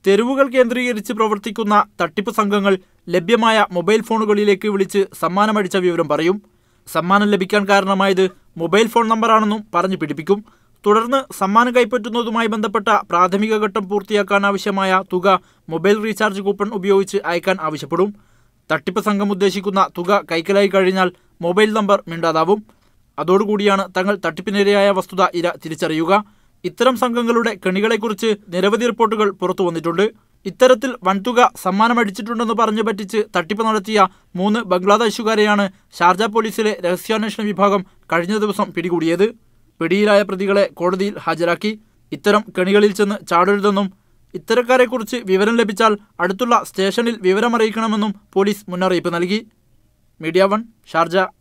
തെരുവുകൾ കേന്ദ്രീകരിച്ച് പ്രവർത്തിക്കുന്ന തട്ടിപ്പ് സംഘങ്ങൾ ലഭ്യമായ മൊബൈൽ ഫോണുകളിലേക്ക് വിളിച്ച് സമ്മാനമടിച്ച വിവരം പറയും സമ്മാനം ലഭിക്കാൻ കാരണമായത് മൊബൈൽ ഫോൺ നമ്പറാണെന്നും പറഞ്ഞു പിടിപ്പിക്കും തുടർന്ന് സമ്മാനം കൈപ്പറ്റുന്നതുമായി ബന്ധപ്പെട്ട പ്രാഥമിക ഘട്ടം പൂർത്തിയാക്കാൻ ആവശ്യമായ തുക മൊബൈൽ റീചാർജ് കൂപ്പൺ ഉപയോഗിച്ച് അയക്കാൻ ആവശ്യപ്പെടും തട്ടിപ്പ് സംഘം ഉദ്ദേശിക്കുന്ന തുക കൈക്കലായി കഴിഞ്ഞാൽ മൊബൈൽ നമ്പർ മിണ്ടാതാവും അതോടുകൂടിയാണ് തങ്ങൾ തട്ടിപ്പിനിരയായ വസ്തുത ഇര തിരിച്ചറിയുക ഇത്തരം സംഘങ്ങളുടെ കെണികളെക്കുറിച്ച് നിരവധി റിപ്പോർട്ടുകൾ പുറത്തു വന്നിട്ടുണ്ട് ഇത്തരത്തിൽ വൻതുക സമ്മാനമടിച്ചിട്ടുണ്ടെന്ന് പറഞ്ഞു പറ്റിച്ച് തട്ടിപ്പ് നടത്തിയ മൂന്ന് ബംഗ്ലാദേശുകാരെയാണ് ഷാർജ പോലീസിലെ രഹസ്യാന്വേഷണ വിഭാഗം കഴിഞ്ഞ ദിവസം പിടികൂടിയത് പിടിയിലായ പ്രതികളെ കോടതിയിൽ ഹാജരാക്കി ഇത്തരം കെണികളിൽ ചെന്ന് ചാടരുതെന്നും ഇത്തരക്കാരെക്കുറിച്ച് വിവരം ലഭിച്ചാൽ അടുത്തുള്ള സ്റ്റേഷനിൽ വിവരമറിയിക്കണമെന്നും പോലീസ് മുന്നറിയിപ്പ് നൽകി മീഡിയ വൺ ഷാർജ